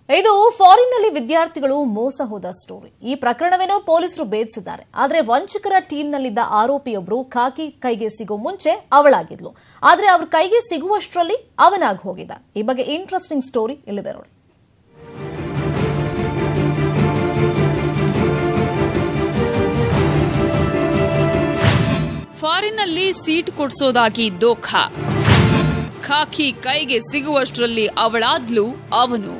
ಇದು ಫಾರಿನ್ನಲ್ಲಿ ವಿದ್ಯಾರ್ಥಿಗಳು ಮೋಸ ಹೋದ ಸ್ಟೋರಿ ಈ ಪ್ರಕರಣವೇನೋ ಪೊಲೀಸರು ಭೇದಿಸಿದ್ದಾರೆ ಆದರೆ ವಂಚಕರ ಟೀಮ್ನಲ್ಲಿದ್ದ ಆರೋಪಿಯೊಬ್ಬರು ಖಾಕಿ ಕೈಗೆ ಸಿಗೋ ಮುಂಚೆ ಅವಳಾಗಿದ್ಲು ಆದರೆ ಅವ್ರ ಕೈಗೆ ಸಿಗುವಷ್ಟರಲ್ಲಿ ಅವನಾಗಿ ಹೋಗಿದ್ದ ಈ ಬಗ್ಗೆ ಇಂಟ್ರೆಸ್ಟಿಂಗ್ ಸ್ಟೋರಿ ಇಲ್ಲಿದೆ ನೋಡಿ ಫಾರಿನ್ನಲ್ಲಿ ಸೀಟ್ ಕೊಡ್ಸೋದಾಗಿ ದೋಖಾ ಖಾಕಿ ಕೈಗೆ ಸಿಗುವಷ್ಟರಲ್ಲಿ ಅವಳಾದ್ಲು ಅವನು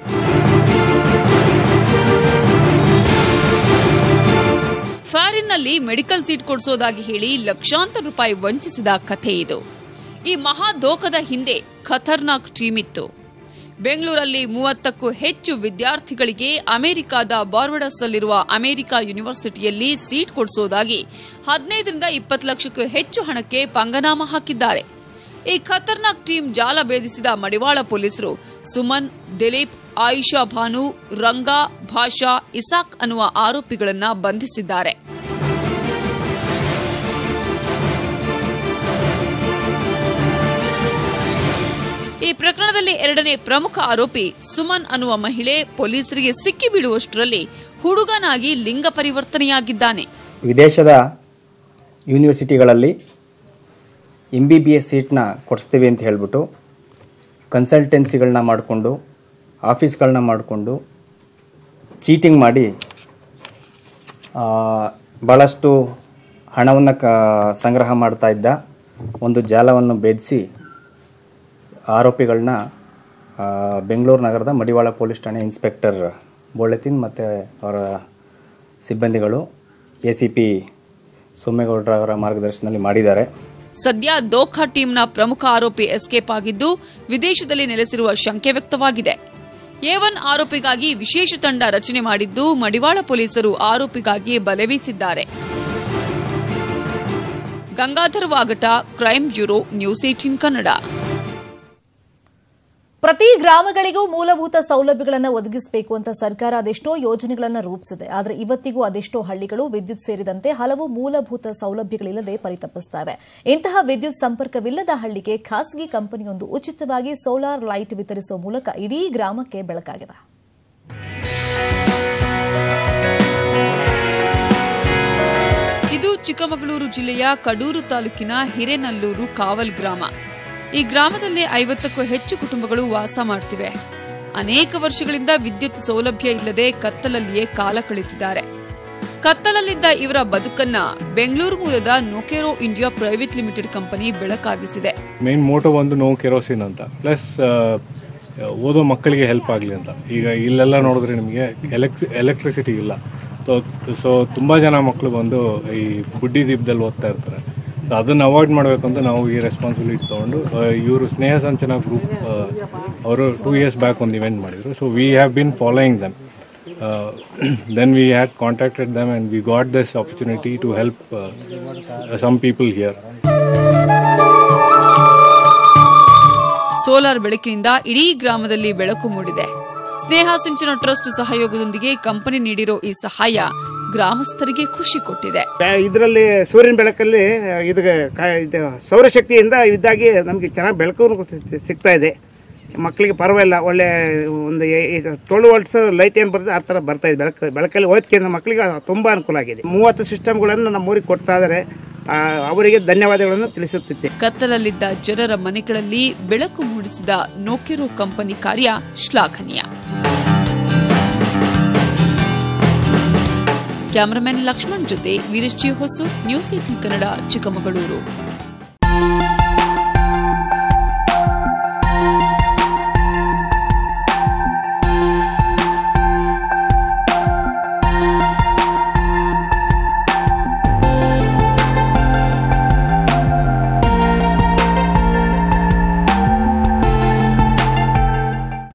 ಫಾರಿನ್ನಲ್ಲಿ ಮೆಡಿಕಲ್ ಸೀಟ್ ಕೊಡಿಸೋದಾಗಿ ಹೇಳಿ ಲಕ್ಷಾಂತರ ರೂಪಾಯಿ ವಂಚಿಸಿದ ಕಥೆ ಇದು ಈ ಮಹಾ ದೋಖದ ಹಿಂದೆ ಖತರ್ನಾಕ್ ಟೀಮ್ ಇತ್ತು ಬೆಂಗಳೂರಲ್ಲಿ ಮೂವತ್ತಕ್ಕೂ ಹೆಚ್ಚು ವಿದ್ಯಾರ್ಥಿಗಳಿಗೆ ಅಮೆರಿಕದ ಬಾರ್ಬಡಸ್ ಅಲ್ಲಿರುವ ಅಮೆರಿಕ ಯೂನಿವರ್ಸಿಟಿಯಲ್ಲಿ ಸೀಟ್ ಕೊಡಿಸೋದಾಗಿ ಹದಿನೈದರಿಂದ ಇಪ್ಪತ್ತು ಲಕ್ಷಕ್ಕೂ ಹೆಚ್ಚು ಹಣಕ್ಕೆ ಪಂಗನಾಮ ಹಾಕಿದ್ದಾರೆ ಈ ಖತರ್ನಾಕ್ ಟೀಮ್ ಜಾಲ ಭೇದಿಸಿದ ಮಡಿವಾಳ ಪೊಲೀಸರು ಸುಮನ್ ದಿಲೀಪ್ ಆಯಿಷಾ ಭಾನು ರಂಗಾ ಭಾಷಾ ಇಸಾಕ್ ಅನ್ನುವ ಆರೋಪಿಗಳನ್ನ ಬಂಧಿಸಿದ್ದಾರೆ ಈ ಪ್ರಕರಣದಲ್ಲಿ ಎರಡನೇ ಪ್ರಮುಖ ಆರೋಪಿ ಸುಮನ್ ಅನ್ನುವ ಮಹಿಳೆ ಪೊಲೀಸರಿಗೆ ಸಿಕ್ಕಿ ಬೀಳುವಷ್ಟರಲ್ಲಿ ಹುಡುಗನಾಗಿ ಲಿಂಗ ಪರಿವರ್ತನೆಯಾಗಿದ್ದಾನೆ ವಿದೇಶದ ಯೂನಿವರ್ಸಿಟಿಗಳಲ್ಲಿ ಎಮ್ ಬಿ ಬಿ ಎಸ್ ಸೀಟ್ನ ಕೊಡಿಸ್ತೀವಿ ಅಂತ ಹೇಳಿಬಿಟ್ಟು ಕನ್ಸಲ್ಟೆನ್ಸಿಗಳನ್ನ ಮಾಡಿಕೊಂಡು ಆಫೀಸ್ಗಳನ್ನ ಮಾಡಿಕೊಂಡು ಚೀಟಿಂಗ್ ಮಾಡಿ ಆ, ಭಾಳಷ್ಟು ಹಣವನ್ನು ಕ ಸಂಗ್ರಹ ಮಾಡ್ತಾ ಇದ್ದ ಒಂದು ಜಾಲವನ್ನು ಭೇದಿಸಿ ಆರೋಪಿಗಳನ್ನ ಆ, ಬೆಂಗಳೂರು ನಗರದ ಮಡಿವಾಳ ಪೊಲೀಸ್ ಠಾಣೆ ಇನ್ಸ್ಪೆಕ್ಟರ್ ಬೋಳೆತಿನ್ ಮತ್ತು ಅವರ ಸಿಬ್ಬಂದಿಗಳು ಎ ಸಿ ಪಿ ಸೋಮೇಗೌಡರ ಅವರ ಮಾರ್ಗದರ್ಶನದಲ್ಲಿ ಮಾಡಿದ್ದಾರೆ ಸದ್ಯ ದೋಖಾ ಟೀಮ್ನ ಪ್ರಮುಖ ಆರೋಪಿ ಎಸ್ಕೇಪ್ ಆಗಿದ್ದು ವಿದೇಶದಲ್ಲಿ ನೆಲೆಸಿರುವ ಶಂಕೆ ವ್ಯಕ್ತವಾಗಿದೆ ಎ ಒನ್ ಆರೋಪಿಗಾಗಿ ವಿಶೇಷ ತಂಡ ರಚನೆ ಮಾಡಿದ್ದು ಮಡಿವಾಳ ಪೊಲೀಸರು ಆರೋಪಿಗಾಗಿ ಬಲೆ ಬೀಸಿದ್ದಾರೆ Gangadhar Vagata crime bureau news eighteen Kannada ಪ್ರತಿ ಗ್ರಾಮಗಳಿಗೂ ಮೂಲಭೂತ ಸೌಲಭ್ಯಗಳನ್ನು ಒದಗಿಸಬೇಕು ಅಂತ ಸರ್ಕಾರ ಅದೆಷ್ಟೋ ಯೋಜನೆಗಳನ್ನು ರೂಪಿಸಿದೆ ಆದರೆ ಇವತ್ತಿಗೂ ಅದೆಷ್ಟೋ ಹಳ್ಳಿಗಳು ವಿದ್ಯುತ್ ಸೇರಿದಂತೆ ಹಲವು ಮೂಲಭೂತ ಸೌಲಭ್ಯಗಳಿಲ್ಲದೆ ಪರಿತಪಿಸುತ್ತವೆ ಇಂತಹ ವಿದ್ಯುತ್ ಸಂಪರ್ಕವಿಲ್ಲದ ಹಳ್ಳಿಗೆ ಖಾಸಗಿ ಕಂಪನಿಯೊಂದು ಉಚಿತವಾಗಿ ಸೋಲಾರ್ ಲೈಟ್ ವಿತರಿಸುವ ಮೂಲಕ ಇಡೀ ಗ್ರಾಮಕ್ಕೆ ಬೆಳಕಾಗಿದೆ ಇದು ಚಿಕ್ಕಮಗಳೂರು ಜಿಲ್ಲೆಯ ಕಡೂರು ತಾಲೂಕಿನ ಹಿರೇನಲ್ಲೂರು ಕಾವಲ್ ಗ್ರಾಮ ಈ ಗ್ರಾಮದಲ್ಲಿ ಐವತ್ತಕ್ಕೂ ಹೆಚ್ಚು ಕುಟುಂಬಗಳು ವಾಸ ಮಾಡ್ತಿವೆ ಅನೇಕ ವರ್ಷಗಳಿಂದ ವಿದ್ಯುತ್ ಸೌಲಭ್ಯ ಇಲ್ಲದೆ ಕತ್ತಲಲ್ಲಿಯೇ ಕಾಲ ಕಳೆದಿದ್ದಾರೆ ಕತ್ತಲಲ್ಲಿದ್ದ ಇವರ ಬದುಕನ್ನ ಬೆಂಗಳೂರು ಮೂಲದ Nokero India private limited company ಬೆಳಕಾಗಿಸಿದೆ ಮೇನ್ ಮೋಟೋ ಒಂದು ನೋ ಕೆರೋಸಿನ್ ಅಂತ ಪ್ಲಸ್ ಓದೋ ಮಕ್ಕಳಿಗೆ ಹೆಲ್ಪ್ ಆಗಲಿ ಅಂತ ಈಗ ಇಲ್ಲೆಲ್ಲ ನೋಡಿದ್ರೆ ನಿಮಗೆ ಎಲೆಕ್ಸ್ ಎಲೆಕ್ಟ್ರಿಸಿಟಿ ಇಲ್ಲ ಸೊ ಸೊ ತುಂಬ ಜನ ಮಕ್ಕಳು ಬಂದು ಈ ಬುಡ್ಡಿ ದೀಪದಲ್ಲಿ ಓದ್ತಾ ಇರ್ತಾರೆ ಸೊ ಅದನ್ನು ಅವಾಯ್ಡ್ ಮಾಡಬೇಕು ಅಂತ ನಾವು ಈ ರೆಸ್ಪಾನ್ಸಿಬಿಲಿಟಿ ತೊಗೊಂಡು ಇವರು ಸ್ನೇಹ ಸಂಚನ ಗ್ರೂಪ್ ಅವರು ಟೂ ಇಯರ್ಸ್ ಬ್ಯಾಕ್ ಒಂದು ಇವೆಂಟ್ ಮಾಡಿದರು so we have been following them then we had contacted them and we got this opportunity to help some people here solar ಬೆಳಕಿನಿಂದ ಇಡೀ ಗ್ರಾಮದಲ್ಲಿ ಬೆಳಕು ಮೂಡಿದೆ ಸ್ನೇಹ ಸಿಂಚನ ಟ್ರಸ್ಟ್ ಸಹಯೋಗದೊಂದಿಗೆ ಕಂಪನಿ ನೀಡಿರೋ ಈ ಸಹಾಯ ಗ್ರಾಮಸ್ಥರಿಗೆ ಖುಷಿ ಕೊಟ್ಟಿದೆ ಇದರಲ್ಲಿ ಸೂರ್ಯನ ಬೆಳಕಲ್ಲಿ ಇದು ಕ- ಇದು ಸೌರಶಕ್ತಿಯಿಂದ ಇದ್ದಾಗಿ ನಮಗೆ ಚೆನ್ನಾಗಿ ಬೆಳಕು ಸಿಗ್ತಾ ಇದೆ ಮಕ್ಕಳಿಗೆ ಪರವಾಗಿಲ್ಲ ಒಳ್ಳೆ ಒಂದು ಟ್ವೆಲ್ ವೋಲ್ಟ್ಸ್ ಲೈಟ್ ಏನು ಬರುತ್ತೆ ಆ ಥರ ಬರ್ತಾ ಇದೆ ಬೆಳಕು ಬೆಳಕಲ್ಲಿ ಓದ್ಕೊಂಡು ಮಕ್ಕಳಿಗೆ ತುಂಬ ಅನುಕೂಲ ಆಗಿದೆ ಮೂವತ್ತು ಸಿಸ್ಟಮ್ಗಳನ್ನು ನಮ್ಮ ಊರಿಗೆ ಕೊಡ್ತಾ ಇದ್ದಾರೆ ಆ, ಅವರಿಗೆ ಧನ್ಯವಾದಗಳನ್ನು ತಿಳಿಸುತ್ತಿದ್ದೆ ಕತ್ತಲಲ್ಲಿದ್ದ ಜನರ ಮನೆಗಳಲ್ಲಿ ಬೆಳಕು ಮೂಡಿಸಿದ ನೊಕೆರೋ ಕಂಪನಿ ಕಾರ್ಯ ಶ್ಲಾಘನೀಯ ಕ್ಯಾಮರಾಮನ್ ಲಕ್ಷ್ಮಣ್ ಜೊತೆ ವೀರಶ್ಚಿ ಹೊಸು ನ್ಯೂಸ್ ಏಟಿನ್ ಕನ್ನಡ ಚಿಕ್ಕಮಗಳೂರು